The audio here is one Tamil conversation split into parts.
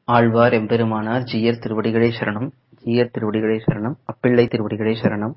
ஆழ்வார் எம்பெருமானார் ஜீயர் திருவடிகளே சரணம் ஜீயர் திருவடிகளே சரணம் அப்பிள்ளை திருவடிகளே சரணம்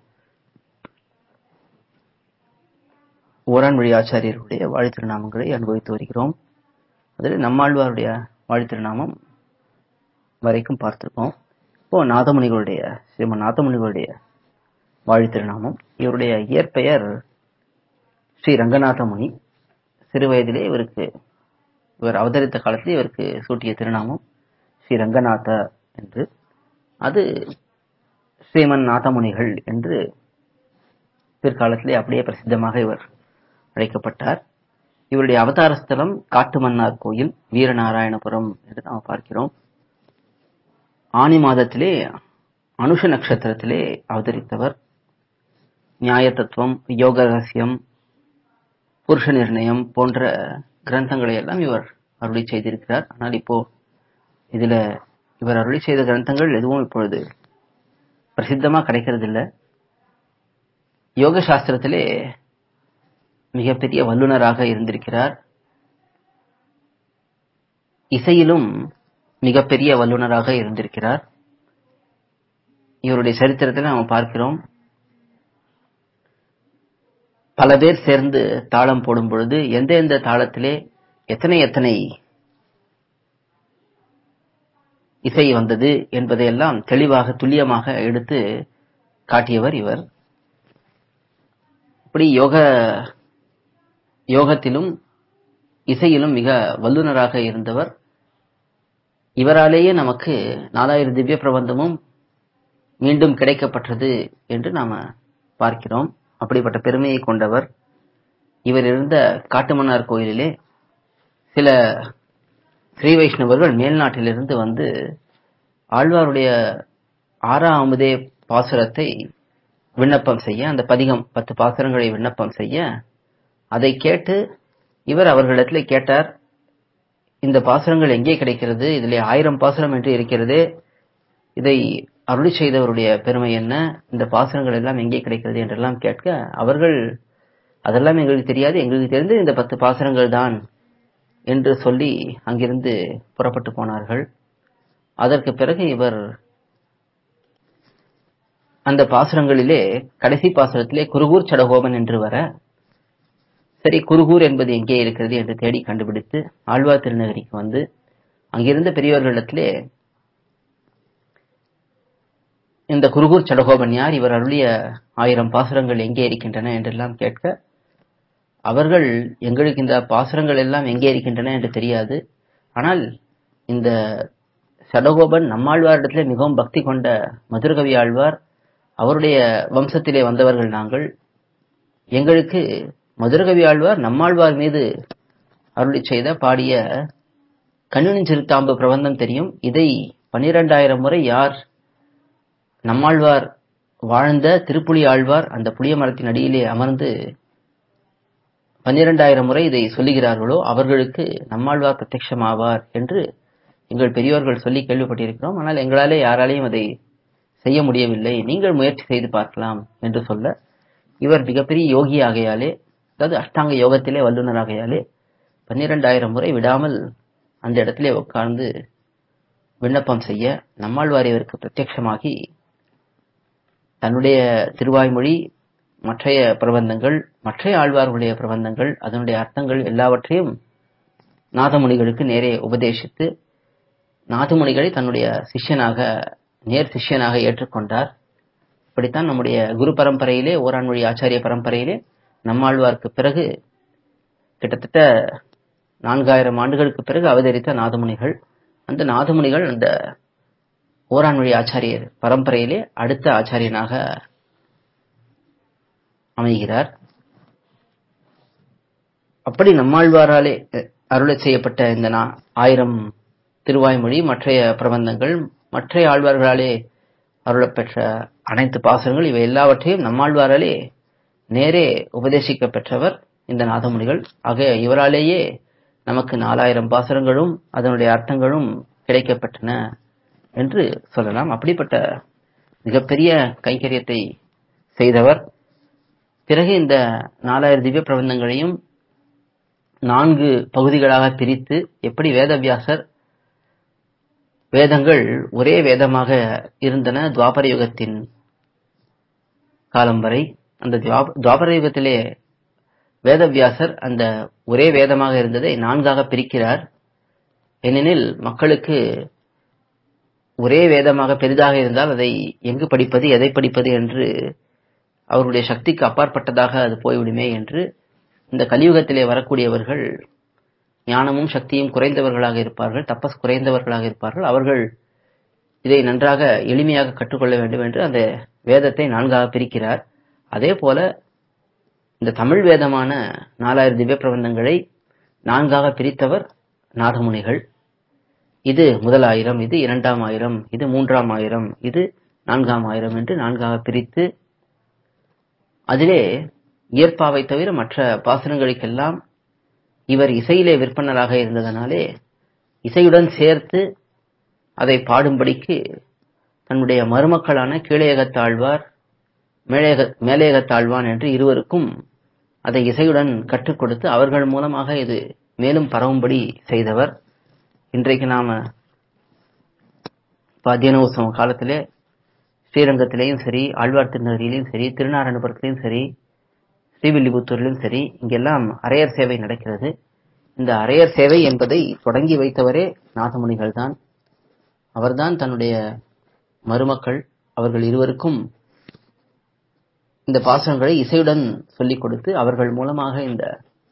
ஓரான் வழி ஆச்சாரியர்களுடைய வாழ்த்திருநாமங்களை அனுபவித்து வருகிறோம் அதில் நம்மாழ்வாருடைய வாழ்த்திருநாமம் வரைக்கும் பார்த்திருக்கோம் இப்போ நாதமுனிகளுடைய ஸ்ரீமன் நாதமுனிகளுடைய வாழ்த்திருநாமம் இவருடைய இயற்பெயர் ஸ்ரீ ரங்கநாத முனி சிறு வயதிலே இவருக்கு இவர் அவதரித்த காலத்தில் இவருக்கு சூட்டிய திருநாமம் ஸ்ரீ ரங்கநாத என்று அது ஸ்ரீமன் நாதமுனிகள் என்று பிற்காலத்திலே அப்படியே பிரசித்தமாக இவர் அழைக்கப்பட்டார் இவருடைய அவதார ஸ்தலம் காட்டுமன்னார் கோயில் வீரநாராயணபுரம் என்று நாம் பார்க்கிறோம் ஆனி மாதத்திலே அனுஷ நட்சத்திரத்திலே அவதரித்தவர் நியாய தத்துவம் யோக ரகசியம் புருஷ நிர்ணயம் போன்ற கிரந்தங்களை எல்லாம் இவர் அருளி செய்திருக்கிறார் ஆனால் இப்போ இதுல இவர் அருளி செய்த கிரந்தங்கள் எதுவும் இப்பொழுது பிரசித்தமா கிடைக்கிறது இல்ல யோக சாஸ்திரத்திலே மிகப்பெரிய வல்லுநராக இருந்திருக்கிறார் இசையிலும் மிகப்பெரிய வல்லுநராக இருந்திருக்கிறார் இவருடைய சரித்திரத்தில் நாம் பார்க்கிறோம் பல பேர் சேர்ந்து தாளம் போடும் பொழுது எந்த எந்த தாளத்திலே எத்தனை எத்தனை இசை வந்தது என்பதையெல்லாம் தெளிவாக துல்லியமாக எடுத்து காட்டியவர் இவர் இப்படி யோக யோகத்திலும் இசையிலும் மிக வல்லுநராக இருந்தவர் இவராலேயே நமக்கு நாலாயிரம் திவ்ய பிரபந்தமும் மீண்டும் கிடைக்கப்பட்டது என்று நாம பார்க்கிறோம் அப்படிப்பட்ட பெருமையை கொண்டவர் இவர் இருந்த காட்டுமன்னார் கோயிலிலே சில ஸ்ரீ வைஷ்ணவர்கள் மேல்நாட்டிலிருந்து வந்து ஆழ்வாருடைய ஆறாம் அமுதே பாசுரத்தை விண்ணப்பம் செய்ய அந்த பதிகம் பத்து பாசுரங்களை விண்ணப்பம் செய்ய அதை கேட்டு இவர் அவர்களிடத்தில் கேட்டார் இந்த பாசுரங்கள் எங்கே கிடைக்கிறது இதிலே ஆயிரம் பாசுரம் என்று இருக்கிறது இதை அருளி செய்தவருடைய பெருமை என்ன இந்த பாசுரங்கள் எல்லாம் எங்கே கிடைக்கிறது என்றெல்லாம் கேட்க அவர்கள் அதெல்லாம் எங்களுக்கு தெரியாது எங்களுக்கு தெரிந்து இந்த பத்து பாசுரங்கள் தான் என்று சொல்லி அங்கிருந்து புறப்பட்டு போனார்கள் அதற்கு பிறகு இவர் அந்த பாசுரங்களிலே கடைசி பாசுரத்திலே குருகூர் சடகோபன் என்று வர சரி குருகூர் என்பது எங்கே இருக்கிறது என்று தேடி கண்டுபிடித்து ஆழ்வார் திருநகரிக்கு வந்து அங்கிருந்த பெரியவர்களிடத்திலே இந்த குருகூர் சடகோபன் யார் இவர் அருளிய ஆயிரம் பாசுரங்கள் எங்கே இருக்கின்றன என்றெல்லாம் கேட்க அவர்கள் எங்களுக்கு இந்த பாசுரங்கள் எல்லாம் எங்கே இருக்கின்றன என்று தெரியாது ஆனால் இந்த சடகோபன் நம்மாழ்வாரிடத்திலே மிகவும் பக்தி கொண்ட மதுரகவி ஆழ்வார் அவருடைய வம்சத்திலே வந்தவர்கள் நாங்கள் எங்களுக்கு மதுரகவி ஆழ்வார் நம்மாழ்வார் மீது அருளி செய்த பாடிய கண்ணின் சிறுத்தாம்பு பிரபந்தம் தெரியும் இதை பன்னிரெண்டாயிரம் முறை யார் நம்மாழ்வார் வாழ்ந்த திருப்புலி ஆழ்வார் அந்த புளிய மரத்தின் அடியிலே அமர்ந்து பன்னிரெண்டாயிரம் முறை இதை சொல்லுகிறார்களோ அவர்களுக்கு நம்மாழ்வார் பிரத்யட்சமாவார் என்று எங்கள் பெரியோர்கள் சொல்லி கேள்விப்பட்டிருக்கிறோம் ஆனால் எங்களாலே யாராலையும் அதை செய்ய முடியவில்லை நீங்கள் முயற்சி செய்து பார்க்கலாம் என்று சொல்ல இவர் மிகப்பெரிய யோகி ஆகையாலே அதாவது அஷ்டாங்க யோகத்திலே வல்லுநராகையாலே பன்னிரெண்டாயிரம் முறை விடாமல் அந்த இடத்திலே உட்கார்ந்து விண்ணப்பம் செய்ய நம்மாழ்வார் இவருக்கு பிரத்யட்சமாகி தன்னுடைய திருவாய்மொழி மற்றைய பிரபந்தங்கள் மற்றைய ஆழ்வார்களுடைய பிரபந்தங்கள் அதனுடைய அர்த்தங்கள் எல்லாவற்றையும் நாதமுனிகளுக்கு நேரே உபதேசித்து நாதமுனிகளை தன்னுடைய சிஷ்யனாக நேர் சிஷ்யனாக ஏற்றுக்கொண்டார் இப்படித்தான் நம்முடைய குரு பரம்பரையிலே ஓரான்மொழி ஆச்சாரிய பரம்பரையிலே நம்மாழ்வார்க்கு பிறகு கிட்டத்தட்ட நான்காயிரம் ஆண்டுகளுக்கு பிறகு அவதரித்த நாதமுனிகள் அந்த நாதமுனிகள் அந்த ஓரான்மொழி ஆச்சாரியர் பரம்பரையிலே அடுத்த ஆச்சாரியனாக அமைகிறார் அப்படி நம்மாழ்வாராலே அருளச் செய்யப்பட்ட இந்த ஆயிரம் திருவாய்மொழி மற்றைய பிரபந்தங்கள் மற்ற ஆழ்வார்களாலே அருளப்பெற்ற அனைத்து பாசுரங்கள் இவை எல்லாவற்றையும் நம்மாழ்வாராலே நேரே உபதேசிக்க பெற்றவர் இந்த நாதமுனிகள் ஆக இவராலேயே நமக்கு நாலாயிரம் பாசுரங்களும் அதனுடைய அர்த்தங்களும் கிடைக்கப்பட்டன என்று சொல்லலாம் அப்படிப்பட்ட மிகப்பெரிய கைங்கரியத்தை செய்தவர் பிறகு இந்த நாலாயிரம் திவ்ய பிரபந்தங்களையும் நான்கு பகுதிகளாக பிரித்து எப்படி வேதவியாசர் வேதங்கள் ஒரே வேதமாக இருந்தன துவாபர யுகத்தின் காலம் வரை அந்த துவா- துவாபர யுகத்திலே வேதவியாசர் அந்த ஒரே வேதமாக இருந்ததை நான்காக பிரிக்கிறார் ஏனெனில் மக்களுக்கு ஒரே வேதமாக பெரிதாக இருந்தால் அதை எங்கு படிப்பது எதை படிப்பது என்று அவருடைய சக்திக்கு அப்பாற்பட்டதாக அது போய்விடுமே என்று இந்த கலியுகத்திலே வரக்கூடியவர்கள் ஞானமும் சக்தியும் குறைந்தவர்களாக இருப்பார்கள் தபஸ் குறைந்தவர்களாக இருப்பார்கள் அவர்கள் இதை நன்றாக எளிமையாக கற்றுக்கொள்ள வேண்டும் என்று அந்த வேதத்தை நான்காக பிரிக்கிறார் அதே போல இந்த தமிழ் வேதமான நாலாயிரம் திவ்ய பிரபந்தங்களை நான்காக பிரித்தவர் நாதமுனிகள் இது முதல் ஆயிரம் இது இரண்டாம் ஆயிரம் இது மூன்றாம் ஆயிரம் இது நான்காம் ஆயிரம் என்று நான்காக பிரித்து அதிலே இயற்பாவை தவிர மற்ற பாசனங்களுக்கெல்லாம் இவர் இசையிலே விற்பனராக இருந்ததனாலே இசையுடன் சேர்த்து அதை பாடும்படிக்கு தன்னுடைய மருமக்களான கீழையகத்தாழ்வார் மேலேக மேலேயகத்தாழ்வான் என்று இருவருக்கும் அதை இசையுடன் கற்றுக் கொடுத்து அவர்கள் மூலமாக இது மேலும் பரவும்படி செய்தவர் இன்றைக்கு நாம இப்ப அத்தியன உற்சவம் காலத்திலே ஸ்ரீரங்கத்திலேயும் சரி ஆழ்வார் திருநகரிலையும் சரி திருநாராயணபுரத்திலையும் சரி ஸ்ரீவில்லிபுத்தூரிலும் சரி இங்கெல்லாம் அரையர் சேவை நடக்கிறது இந்த அரையர் சேவை என்பதை தொடங்கி வைத்தவரே நாதமுனிகள் தான் அவர்தான் தன்னுடைய மருமக்கள் அவர்கள் இருவருக்கும் இந்த பாசனங்களை இசையுடன் சொல்லிக் கொடுத்து அவர்கள் மூலமாக இந்த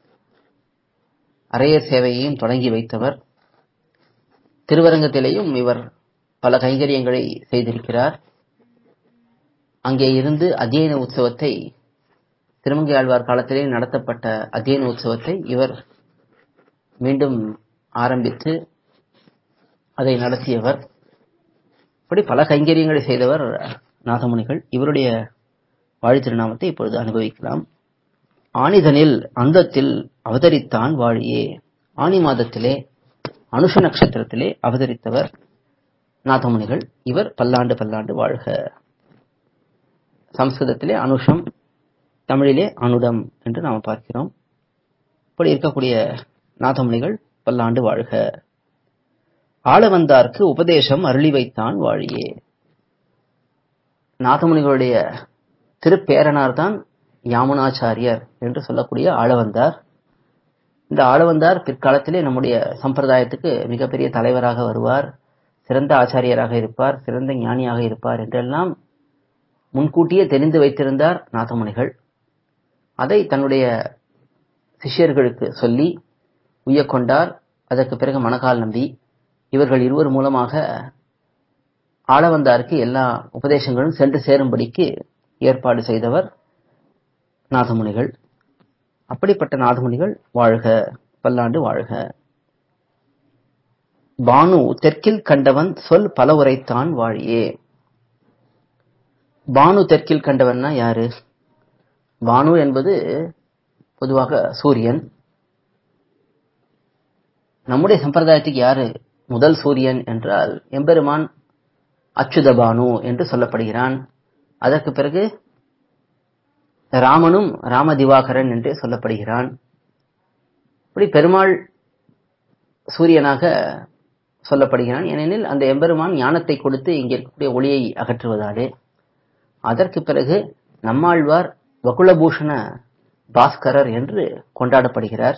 அரையர் சேவையையும் தொடங்கி வைத்தவர் திருவரங்கத்திலேயும் இவர் பல கைங்கரியங்களை செய்திருக்கிறார் அங்கே இருந்து அத்தியன உற்சவத்தை திருமங்கை ஆழ்வார் காலத்திலே நடத்தப்பட்ட அத்தியன உற்சவத்தை இவர் மீண்டும் ஆரம்பித்து அதை நடத்தியவர் இப்படி பல கைங்கரியங்களை செய்தவர் நாதமுனிகள் இவருடைய வாழி திருநாமத்தை இப்பொழுது அனுபவிக்கலாம் ஆனிதனில் அந்தத்தில் அவதரித்தான் வாழியே ஆனி மாதத்திலே அனுஷ நட்சத்திரத்திலே அவதரித்தவர் நாதமுனிகள் இவர் பல்லாண்டு பல்லாண்டு வாழ்க சம்ஸ்கிருதத்திலே அனுஷம் தமிழிலே அனுடம் என்று நாம் பார்க்கிறோம் இப்படி இருக்கக்கூடிய நாதமுனிகள் பல்லாண்டு வாழ்க ஆள வந்தார்க்கு உபதேசம் அருளி வைத்தான் வாழியே நாதமுனிகளுடைய திருப்பேரனார் தான் யாமுனாச்சாரியர் என்று சொல்லக்கூடிய ஆளவந்தார் இந்த ஆளவந்தார் பிற்காலத்திலே நம்முடைய சம்பிரதாயத்துக்கு மிகப்பெரிய தலைவராக வருவார் சிறந்த ஆச்சாரியராக இருப்பார் சிறந்த ஞானியாக இருப்பார் என்றெல்லாம் முன்கூட்டியே தெரிந்து வைத்திருந்தார் நாதமுனிகள் அதை தன்னுடைய சிஷ்யர்களுக்கு சொல்லி உய்யக்கொண்டார் அதற்கு பிறகு மணக்கால் நம்பி இவர்கள் இருவர் மூலமாக ஆளவந்தாருக்கு எல்லா உபதேசங்களும் சென்று சேரும்படிக்கு ஏற்பாடு செய்தவர் நாதமுனிகள் அப்படிப்பட்ட நாதமுனிகள் வாழ்க பல்லாண்டு வாழ்க பானு தெற்கில் கண்டவன் சொல் பல உரைத்தான் வாழியே பானு தெற்கில் கண்டவன்னா யாரு பானு என்பது பொதுவாக சூரியன் நம்முடைய சம்பிரதாயத்துக்கு யாரு முதல் சூரியன் என்றால் எம்பெருமான் அச்சுத பானு என்று சொல்லப்படுகிறான் அதற்கு பிறகு ராமனும் ராம திவாகரன் என்று சொல்லப்படுகிறான் இப்படி பெருமாள் சூரியனாக சொல்லப்படுகிறான் ஏனெனில் அந்த எம்பெருமான் ஞானத்தை கொடுத்து இங்கே இருக்கக்கூடிய ஒளியை அகற்றுவதாலே அதற்கு பிறகு நம்மாழ்வார் வகுலபூஷண பாஸ்கரர் என்று கொண்டாடப்படுகிறார்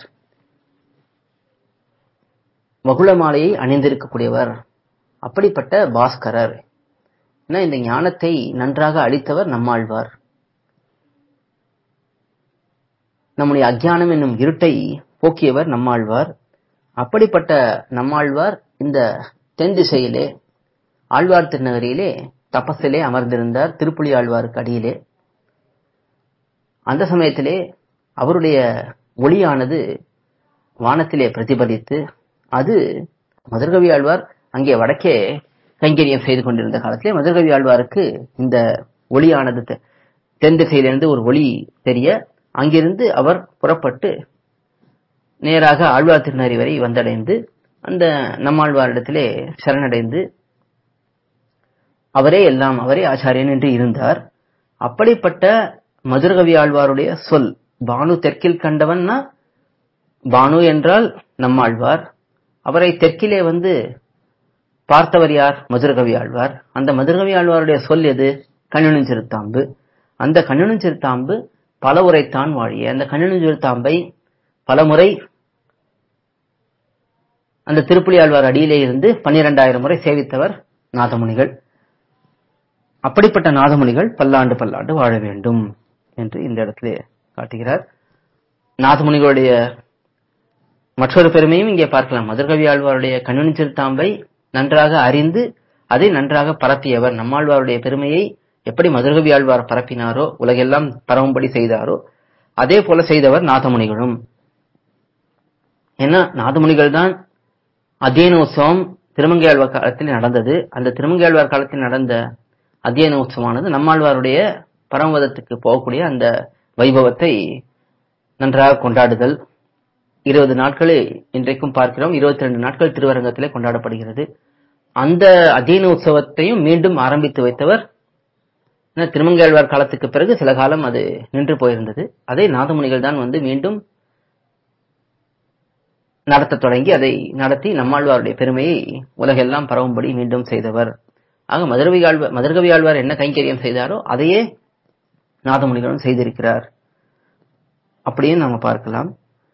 வகுள மாலையை அணிந்திருக்கக்கூடியவர் அப்படிப்பட்ட பாஸ்கரர் ஏன்னா இந்த ஞானத்தை நன்றாக அளித்தவர் நம்மாழ்வார் நம்முடைய அஜ்ஞானம் என்னும் இருட்டை போக்கியவர் நம்மாழ்வார் அப்படிப்பட்ட நம்மாழ்வார் இந்த தென் திசையிலே ஆழ்வார் திருநகரியிலே தபஸிலே அமர்ந்திருந்தார் திருப்புலி ஆழ்வாருக்கு அடியிலே அந்த சமயத்திலே அவருடைய ஒளியானது வானத்திலே பிரதிபலித்து அது மதுர்கவி ஆழ்வார் அங்கே வடக்கே கைங்கரியம் செய்து கொண்டிருந்த காலத்திலே மதுர்கவி ஆழ்வாருக்கு இந்த ஒளியானது தெ- தென் திசையிலிருந்து ஒரு ஒளி தெரிய அங்கிருந்து அவர் புறப்பட்டு நேராக ஆழ்வார் திருநறி வரை வந்தடைந்து அந்த நம்மாழ்வாரிடத்திலே சரணடைந்து அவரே எல்லாம் அவரே ஆச்சாரியன் என்று இருந்தார் அப்படிப்பட்ட மதுரகவி ஆழ்வாருடைய சொல் பானு தெற்கில் கண்டவன்னா பானு என்றால் நம்மாழ்வார் அவரை தெற்கிலே வந்து பார்த்தவர் யார் மதுரகவி ஆழ்வார் அந்த மதுரகவி ஆழ்வாருடைய சொல் எது கண்ணனுஞ்சிறுத்தாம்பு அந்த கண்ணனுஞ்சிறுத்தாம்பு பல உரைத்தான் வாழிய அந்த கண்ணனுஞ்சிறுத்தாம்பை பலமுறை அந்த திருப்புலி ஆழ்வார் அடியிலே இருந்து பன்னிரெண்டாயிரம் முறை சேவித்தவர் நாதமுனிகள் அப்படிப்பட்ட நாதமுனிகள் பல்லாண்டு பல்லாண்டு வாழ வேண்டும் என்று இந்த இடத்துல காட்டுகிறார் நாதமுனிகளுடைய மற்றொரு பெருமையும் இங்கே பார்க்கலாம் மதுரகவி ஆழ்வாருடைய கண்ணன் சிறுத்தாம்பை நன்றாக அறிந்து அதை நன்றாக பரப்பியவர் நம்மாழ்வாருடைய பெருமையை எப்படி மதுரகவி ஆழ்வார் பரப்பினாரோ உலகெல்லாம் பரவும்படி செய்தாரோ அதே போல செய்தவர் நாதமுனிகளும் ஏன்னா நாதமுனிகள் தான் அத்தியனோத்சவம் திருமங்கையாழ்வார் காலத்தில் நடந்தது அந்த திருமங்கையாழ்வார் காலத்தில் நடந்த அத்தியனோத்சவமானது நம்மாழ்வாருடைய பரமவதத்துக்கு போகக்கூடிய அந்த வைபவத்தை நன்றாக கொண்டாடுதல் இருபது நாட்களே இன்றைக்கும் பார்க்கிறோம் இருபத்தி ரெண்டு நாட்கள் திருவரங்கத்திலே கொண்டாடப்படுகிறது அந்த அத்தியன உற்சவத்தையும் மீண்டும் ஆரம்பித்து வைத்தவர் ஏன்னா, திருமங்கையாழ்வார் காலத்துக்கு பிறகு சில காலம் அது நின்று போயிருந்தது அதை நாதமுனிகள் தான் வந்து மீண்டும் நடத்த தொடங்கி அதை நடத்தி நம்மாழ்வாருடைய பெருமையை உலகெல்லாம் பரவும்படி மீண்டும் செய்தவர் ஆக மதுரவி ஆழ்வார் மதுரகவி ஆழ்வார் என்ன கைங்கரியம் செய்தாரோ அதையே நாதமுனிகளும் செய்திருக்கிறார் அப்படியே நாம பார்க்கலாம்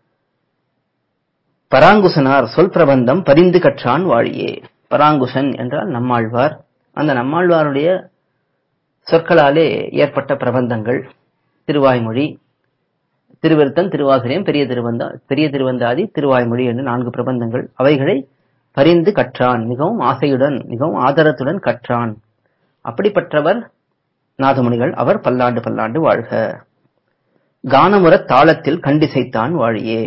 பராங்குசனார் சொல் பிரபந்தம் பரிந்து கற்றான் வாழியே பராங்குசன் என்றால் நம்மாழ்வார் அந்த நம்மாழ்வாருடைய சொற்களாலே ஏற்பட்ட பிரபந்தங்கள் திருவாய்மொழி திருவிருத்தம் திருவாசிரியம் பெரிய திருவந்தா பெரிய திருவந்தாதி திருவாய்மொழி என்று நான்கு பிரபந்தங்கள் அவைகளை பரிந்து கற்றான் மிகவும் ஆசையுடன் மிகவும் ஆதரத்துடன் கற்றான் அப்படிப்பட்டவர் நாதமுனிகள் அவர் பல்லாண்டு பல்லாண்டு வாழ்க கானமுற தாளத்தில் கண்டிசைத்தான் வாழியே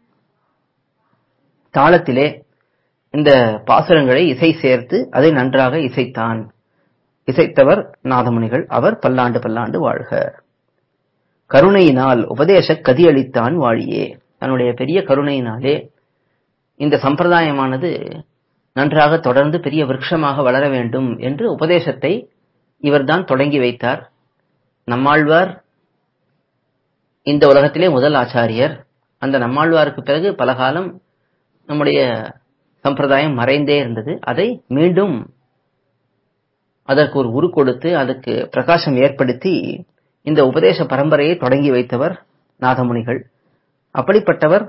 தாளத்திலே இந்த பாசுரங்களை இசை சேர்த்து அதை நன்றாக இசைத்தான் இசைத்தவர் நாதமுனிகள் அவர் பல்லாண்டு பல்லாண்டு வாழ்க கருணையினால் உபதேச கதியளித்தான் வாழியே தன்னுடைய பெரிய கருணையினாலே இந்த சம்பிரதாயமானது நன்றாக தொடர்ந்து பெரிய விருட்சமாக வளர வேண்டும் என்று உபதேசத்தை இவர்தான் தொடங்கி வைத்தார் நம்மாழ்வார் இந்த உலகத்திலே முதல் ஆச்சாரியர் அந்த நம்மாழ்வாருக்கு பிறகு பல காலம் நம்முடைய சம்பிரதாயம் மறைந்தே இருந்தது அதை மீண்டும் அதற்கு ஒரு உரு கொடுத்து அதுக்கு பிரகாசம் ஏற்படுத்தி இந்த உபதேச பரம்பரையை தொடங்கி வைத்தவர் நாதமுனிகள் அப்படிப்பட்டவர்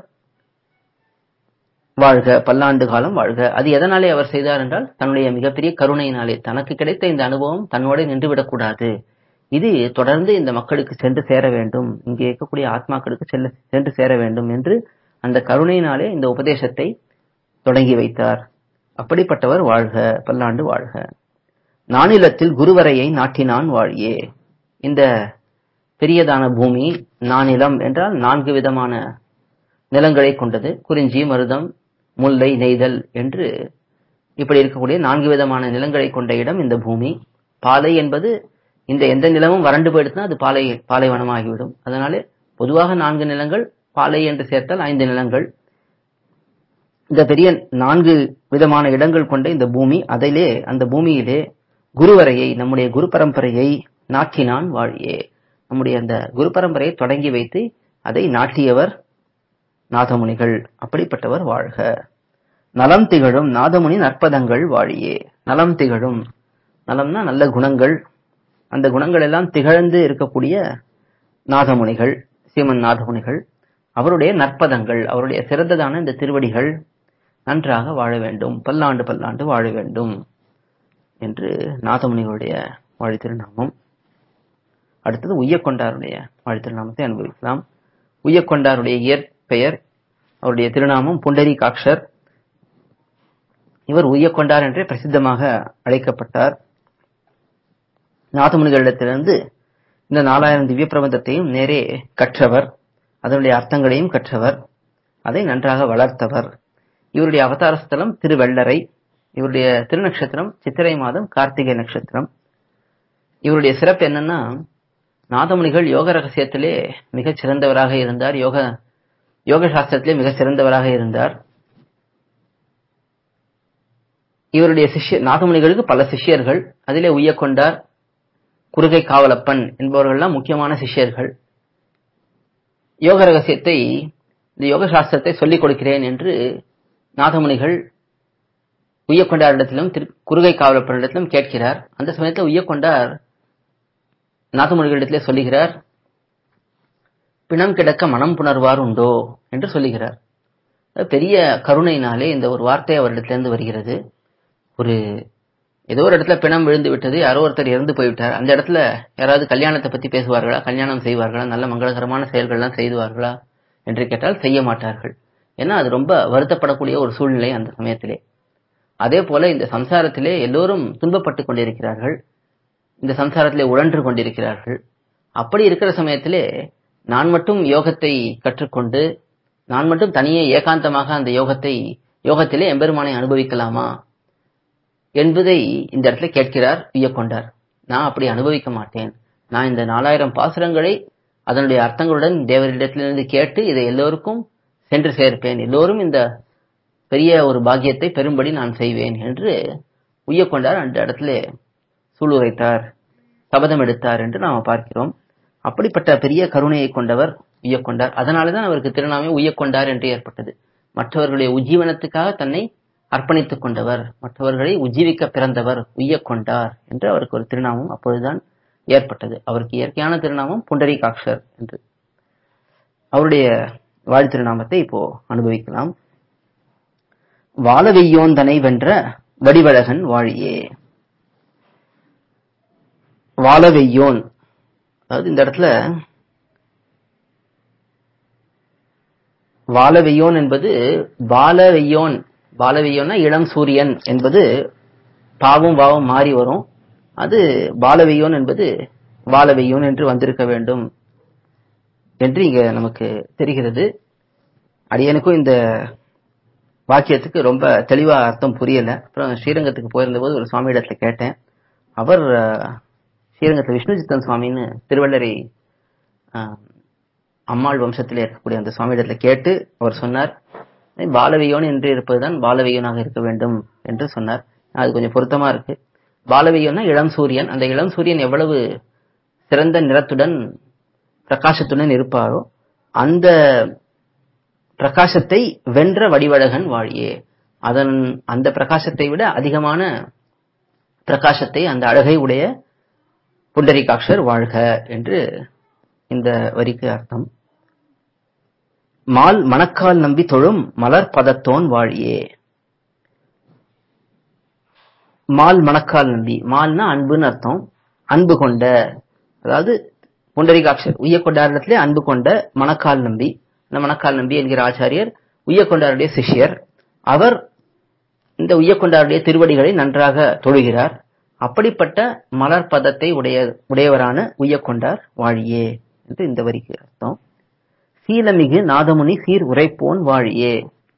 வாழ்க பல்லாண்டு காலம் வாழ்க அது எதனாலே அவர் செய்தார் என்றால் தன்னுடைய மிகப்பெரிய கருணையினாலே தனக்கு கிடைத்த இந்த அனுபவம் தன்னோட நின்றுவிடக்கூடாது இது தொடர்ந்து இந்த மக்களுக்கு சென்று சேர வேண்டும் இங்கே இருக்கக்கூடிய ஆத்மாக்களுக்கு செல்ல சென்று சேர வேண்டும் என்று அந்த கருணையினாலே இந்த உபதேசத்தை தொடங்கி வைத்தார் அப்படிப்பட்டவர் வாழ்க பல்லாண்டு வாழ்க நானிலத்தில் குருவரையை நாட்டினான் வாழியே இந்த பெரியதான பூமி நானிலம் என்றால் நான்கு விதமான நிலங்களை கொண்டது குறிஞ்சி மருதம் முல்லை நெய்தல் என்று இப்படி இருக்கக்கூடிய நான்கு விதமான நிலங்களை கொண்ட இடம் இந்த பூமி பாலை என்பது இந்த எந்த நிலமும் வறண்டு போயிடுச்சுன்னா அது பாலை பாலைவனமாகிவிடும் அதனாலே பொதுவாக நான்கு நிலங்கள் பாலை என்று சேர்த்தால் ஐந்து நிலங்கள் இந்த பெரிய நான்கு விதமான இடங்கள் கொண்ட இந்த பூமி அதிலே அந்த பூமியிலே குருவரையை நம்முடைய குரு பரம்பரையை நாட்டினான் வாழியே நம்முடைய அந்த குரு பரம்பரையை தொடங்கி வைத்து அதை நாட்டியவர் நாதமுனிகள் அப்படிப்பட்டவர் வாழ்க நலம் திகழும் நாதமுனி நற்பதங்கள் வாழியே நலம் திகழும் நலம்னா நல்ல குணங்கள் அந்த குணங்கள் எல்லாம் திகழ்ந்து இருக்கக்கூடிய நாதமுனிகள் சீமன் நாதமுனிகள் அவருடைய நற்பதங்கள் அவருடைய சிறந்ததான இந்த திருவடிகள் நன்றாக வாழ வேண்டும் பல்லாண்டு பல்லாண்டு வாழ வேண்டும் என்று நாதமுனிகளுடைய வாழி திருநாமம் அடுத்தது உய்யக்கொண்டாருடைய வாழி திருநாமத்தை அனுபவிக்கலாம் உய்யக்கொண்டாருடைய இயற்பெயர் அவருடைய திருநாமம் புண்டரி காக்ஷர் இவர் உய்யக்கொண்டார் என்றே பிரசித்தமாக அழைக்கப்பட்டார் நாதமுனிகளிடத்திலிருந்து இந்த நாலாயிரம் திவ்ய பிரபந்தத்தையும் நேரே கற்றவர் அதனுடைய அர்த்தங்களையும் கற்றவர் அதை நன்றாக வளர்த்தவர் இவருடைய அவதார ஸ்தலம் திருவெள்ளரை இவருடைய திருநக்ஷத்திரம் சித்திரை மாதம் கார்த்திகை நட்சத்திரம் இவருடைய சிறப்பு என்னன்னா நாதமுனிகள் யோக ரகசியத்திலே மிகச் சிறந்தவராக இருந்தார் யோக யோக சாஸ்திரத்திலே மிக சிறந்தவராக இருந்தார் இவருடைய சிஷ்ய நாதமுனிகளுக்கு பல சிஷ்யர்கள் அதிலே உய்யக்கொண்டார் குறுகை காவலப்பன் என்பவர்கள்லாம் முக்கியமான சிஷ்யர்கள் யோக ரகசியத்தை இந்த யோக சாஸ்திரத்தை சொல்லிக் கொடுக்கிறேன் என்று நாதமுனிகள் உய்யக்கொண்டாரிடத்திலும் திரு குறுகை காவலப்பரிடத்திலும் கேட்கிறார் அந்த சமயத்தில் உய்யக்கொண்டார் நாதமுனிகளிடத்திலே சொல்லுகிறார் பிணம் கிடக்க மனம் புணர்வார் உண்டோ என்று சொல்லுகிறார் பெரிய கருணையினாலே இந்த ஒரு வார்த்தை அவரிடத்திலிருந்து வருகிறது ஒரு ஏதோ ஒரு இடத்துல பிணம் விழுந்து விட்டது யாரோ ஒருத்தர் இறந்து போய்விட்டார் அந்த இடத்துல யாராவது கல்யாணத்தை பத்தி பேசுவார்களா கல்யாணம் செய்வார்களா நல்ல மங்களகரமான செயல்கள்லாம் செய்துவார்களா என்று கேட்டால் செய்ய மாட்டார்கள் ஏன்னா அது ரொம்ப வருத்தப்படக்கூடிய ஒரு சூழ்நிலை அந்த சமயத்திலே அதே போல இந்த சம்சாரத்திலே எல்லோரும் துன்பப்பட்டு கொண்டிருக்கிறார்கள் இந்த சம்சாரத்திலே உழன்று கொண்டிருக்கிறார்கள் அப்படி இருக்கிற சமயத்திலே நான் மட்டும் யோகத்தை கற்றுக்கொண்டு நான் மட்டும் தனியே ஏகாந்தமாக அந்த யோகத்தை யோகத்திலே எம்பெருமானை அனுபவிக்கலாமா என்பதை இந்த இடத்துல கேட்கிறார் வியக்கொண்டார் நான் அப்படி அனுபவிக்க மாட்டேன் நான் இந்த நாலாயிரம் பாசுரங்களை அதனுடைய அர்த்தங்களுடன் தேவரிடத்திலிருந்து கேட்டு இதை எல்லோருக்கும் சென்று சேர்ப்பேன் எல்லோரும் இந்த பெரிய ஒரு பாக்கியத்தை பெரும்படி நான் செய்வேன் என்று உய்யக்கொண்டார் அந்த இடத்துல சூளுரைத்தார் சபதம் எடுத்தார் என்று நாம் பார்க்கிறோம் அப்படிப்பட்ட பெரிய கருணையை கொண்டவர் உய்யக்கொண்டார் அதனாலதான் அவருக்கு திருநாமே உய்யக்கொண்டார் என்று ஏற்பட்டது மற்றவர்களுடைய உஜ்ஜீவனத்துக்காக தன்னை அர்ப்பணித்துக் கொண்டவர் மற்றவர்களை உஜ்ஜீவிக்க பிறந்தவர் உய்யக்கொண்டார் என்று அவருக்கு ஒரு திருநாமம் அப்பொழுதுதான் ஏற்பட்டது அவருக்கு இயற்கையான திருநாமம் புண்டரீகாட்சர் என்று அவருடைய வாழ் திருநாமத்தை இப்போ அனுபவிக்கலாம் வாழவெய்யோந்தனை வென்ற வடிவழகன் வாழியே வாழவெய்யோன் அதாவது இந்த இடத்துல வாழவெய்யோன் என்பது பாலவெய்யோன் பாலவெய்யோன்னா இளம் சூரியன் என்பது பாவும் வாவும் மாறி வரும் அது பாலவெய்யோன் என்பது வாழவெய்யோன் என்று வந்திருக்க வேண்டும் என்று இங்க நமக்கு தெரிகிறது அடியனுக்கும் இந்த வாக்கியத்துக்கு ரொம்ப தெளிவா அர்த்தம் புரியல அப்புறம் ஸ்ரீரங்கத்துக்கு போயிருந்த போது ஒரு சுவாமி இடத்துல கேட்டேன் அவர் ஸ்ரீரங்கத்தில் விஷ்ணு சித்தன் சுவாமின்னு திருவள்ளரை அம்மாள் வம்சத்தில் இருக்கக்கூடிய அந்த சுவாமி இடத்துல கேட்டு அவர் சொன்னார் பாலவியோன் என்று இருப்பதுதான் பாலவியோனாக இருக்க வேண்டும் என்று சொன்னார் அது கொஞ்சம் பொருத்தமா இருக்கு பாலவியோன்னா இளம் சூரியன் அந்த இளம் சூரியன் எவ்வளவு சிறந்த நிறத்துடன் பிரகாசத்துடன் இருப்பாரோ அந்த பிரகாசத்தை வென்ற வடிவழகன் வாழியே அதன் அந்த பிரகாசத்தை விட அதிகமான பிரகாசத்தை அந்த அழகை உடைய புண்டரிகாட்சர் வாழ்க என்று இந்த வரிக்கு அர்த்தம் மால் மணக்கால் நம்பி தொழும் மலர் பதத்தோன் வாழியே மால் மணக்கால் நம்பி மால்னா அன்புன்னு அர்த்தம் அன்பு கொண்ட அதாவது புண்டரிகாட்சர் உய்யக்கொண்டாரிடத்திலே அன்பு கொண்ட மணக்கால் நம்பி இந்த மணக்கால் நம்பி என்கிற ஆச்சாரியர் உய்யக்கொண்டாருடைய சிஷ்யர் அவர் இந்த உய்யக்கொண்டாருடைய திருவடிகளை நன்றாக தொழுகிறார் அப்படிப்பட்ட மலர் பதத்தை உடைய உடையவரான உய்யக்கொண்டார் வாழியே என்று இந்த வரிக்கு அர்த்தம் சீலமிகு நாதமுனி சீர் உரைப்போன் வாழியே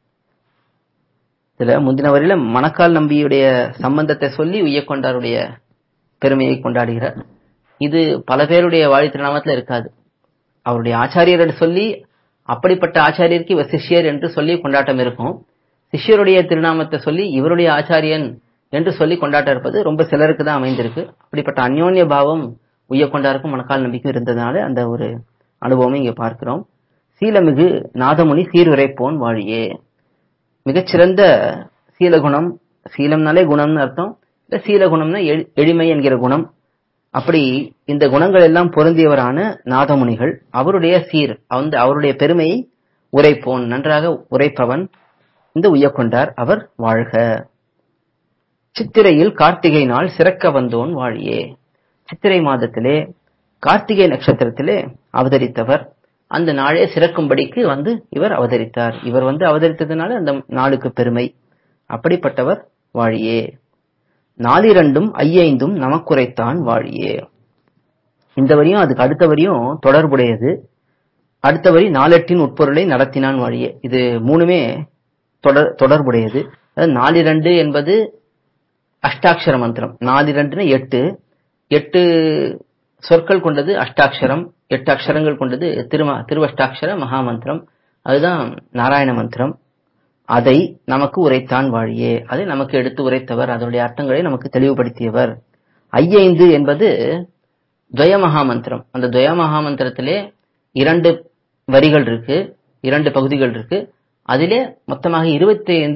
இதுல முந்தின வரையில மணக்கால் நம்பியுடைய சம்பந்தத்தை சொல்லி உய்யக்கொண்டாருடைய பெருமையை கொண்டாடுகிறார் இது பல பேருடைய வாழி திருநாமத்துல இருக்காது அவருடைய ஆச்சாரியரை சொல்லி அப்படிப்பட்ட ஆச்சாரியருக்கு இவர் சிஷ்யர் என்று சொல்லி கொண்டாட்டம் இருக்கும் சிஷ்யருடைய திருநாமத்தை சொல்லி இவருடைய ஆச்சாரியன் என்று சொல்லி கொண்டாட்டம் இருப்பது ரொம்ப சிலருக்கு தான் அமைந்திருக்கு அப்படிப்பட்ட அந்யோன்ய பாவம் உய்யக்கொண்டாருக்கும் மணக்கால் நம்பிக்கையும் இருந்ததுனால அந்த ஒரு அனுபவம் இங்க பார்க்கிறோம் சீலமிகு நாதமுனி சீர்விரைப்போன் வாழியே மிகச்சிறந்த சீலகுணம் சீலம்னாலே குணம்னு அர்த்தம் இல்ல சீலகுணம்னா எளிமை என்கிற குணம் அப்படி இந்த குணங்கள் எல்லாம் பொருந்தியவரான நாதமுனிகள் அவருடைய சீர் அந்த அவருடைய பெருமையை உரைப்போன் நன்றாக உரைப்பவன் இந்த உய்யக்கொண்டார் அவர் வாழ்க சித்திரையில் கார்த்திகை நாள் சிறக்க வந்தோன் வாழியே சித்திரை மாதத்திலே கார்த்திகை நட்சத்திரத்திலே அவதரித்தவர் அந்த நாளே சிறக்கும்படிக்கு வந்து இவர் அவதரித்தார் இவர் வந்து அவதரித்ததுனால அந்த நாளுக்கு பெருமை அப்படிப்பட்டவர் வாழியே நாலிரண்டும் ஐயைந்தும் நமக்குரைத்தான் வாழியே இந்த வரியும் அதுக்கு அடுத்த வரியும் தொடர்புடையது அடுத்த வரி நாலெட்டின் உட்பொருளை நடத்தினான் வாழியே இது மூணுமே தொடர் தொடர்புடையது அதாவது நாலிரண்டு என்பது அஷ்டாட்சர மந்திரம் நாலிரண்டுன்னு எட்டு எட்டு சொற்கள் கொண்டது அஷ்டாட்சரம் எட்டு அக்ஷரங்கள் கொண்டது திரும திருவஷ்டாட்சர மகாமந்திரம் அதுதான் நாராயண மந்திரம் அதை நமக்கு உரைத்தான் வாழியே அதை நமக்கு எடுத்து உரைத்தவர் அதனுடைய அர்த்தங்களை நமக்கு தெளிவுபடுத்தியவர் ஐயைந்து என்பது துவய மகாமந்திரம் அந்த துவய மகாமந்திரத்திலே இரண்டு வரிகள் இருக்கு இரண்டு பகுதிகள் இருக்கு அதிலே மொத்தமாக இருபத்தி ஐந்து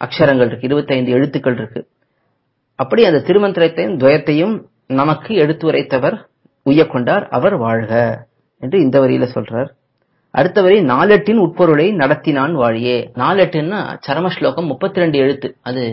அக்ஷரங்கள் இருக்கு இருபத்தைந்து எழுத்துக்கள் இருக்கு அப்படி அந்த திருமந்திரத்தையும் துவயத்தையும் நமக்கு எடுத்துரைத்தவர் உய்யக்கொண்டார் அவர் வாழ்க என்று இந்த வரியில சொல்றார் அடுத்த வரி நாலெட்டின் உட்பொருளை நடத்தினான் வாழியே நாலெட்டுன்னா சரம ஸ்லோகம் முப்பத்தி ரெண்டு எழுத்து அது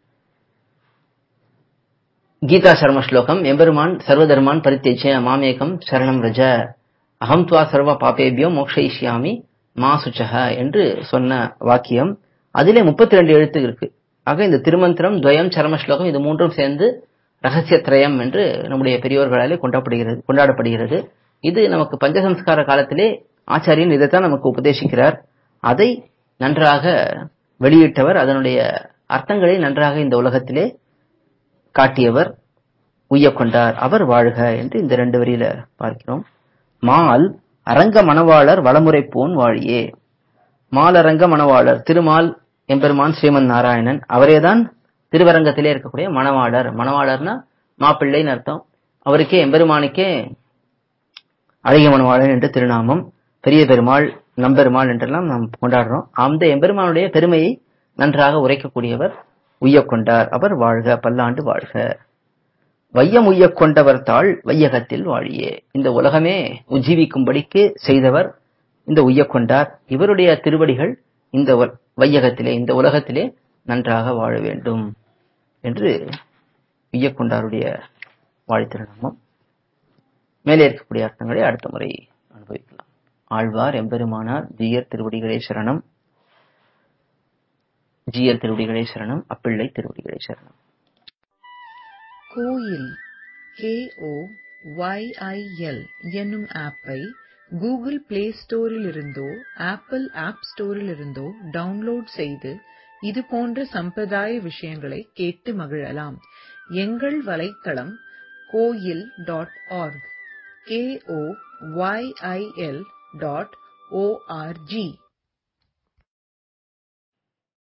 கீதா சர்ம ஸ்லோகம் எம்பெருமான் சர்வதர்மான் பரித்தேஜ மாமேகம் சரணம் ரஜ அகம் துவா சர்வ பாபேபியோ மோக்ஷயிஷ்யாமி மா சுச்சக என்று சொன்ன வாக்கியம் அதிலே முப்பத்தி ரெண்டு எழுத்து இருக்கு ஆக இந்த திருமந்திரம் துவயம் சரம ஸ்லோகம் இது மூன்றும் சேர்ந்து ரகசியத்ரயம் என்று நம்முடைய பெரியோர்களாலே கொண்டாடப்படுகிறது கொண்டாடப்படுகிறது இது நமக்கு பஞ்சசம்ஸ்கார காலத்திலே ஆச்சாரியன் இதைத்தான் நமக்கு உபதேசிக்கிறார் அதை நன்றாக வெளியிட்டவர் அதனுடைய அர்த்தங்களை நன்றாக இந்த உலகத்திலே காட்டியவர் உய்யக்கொண்டார் அவர் வாழ்க என்று இந்த ரெண்டு வரியில பார்க்கிறோம் மால் அரங்க மணவாளர் வளமுறை போன் வாழியே மாலரங்க மணவாளர் திருமால் எம்பெருமான் ஸ்ரீமன் நாராயணன் அவரேதான் திருவரங்கத்திலே இருக்கக்கூடிய மணவாளர் மணவாளர்னா மாப்பிள்ளைன்னு அர்த்தம் அவருக்கே எம்பெருமானுக்கே அழகிய மணவாளன் என்று திருநாமம் பெரிய பெருமாள் நம்பெருமாள் என்றெல்லாம் நாம் கொண்டாடுறோம் அந்த எம்பெருமானுடைய பெருமையை நன்றாக உரைக்கக்கூடியவர் உய்யக்கொண்டார் அவர் வாழ்க பல்லாண்டு வாழ்க வையம் உய்யக் கொண்டவர் தாள் வையகத்தில் வாழியே இந்த உலகமே உஜ்ஜீவிக்கும்படிக்கு செய்தவர் இந்த உய்யக்கொண்டார் இவருடைய திருவடிகள் இந்த உல- வையகத்திலே இந்த உலகத்திலே நன்றாக வாழ வேண்டும் என்று உய்யக்கொண்டாருடைய வாழ்த்திருநாமம் மேலே இருக்கக்கூடிய அர்த்தங்களை அடுத்த முறை அனுபவிக்கலாம் ஆழ்வார் எம்பெருமானார் ஜீயர் திருவடிகளே சரணம் ஜீயர் திருவடிகளே சரணம் அப்பிள்ளை திருவடிகளே சரணம் கோயில் கேஓ ஒய்ஐஎல் என்னும் ஆப்பை கூகுள் பிளே ஸ்டோரிலிருந்தோ ஆப்பிள் ஆப் ஸ்டோரிலிருந்தோ டவுன்லோட் செய்து இது போன்ற சம்பிரதாய விஷயங்களை கேட்டு மகிழலாம் எங்கள் வலைத்தளம் கோயில் dot org KO YIL dot O R G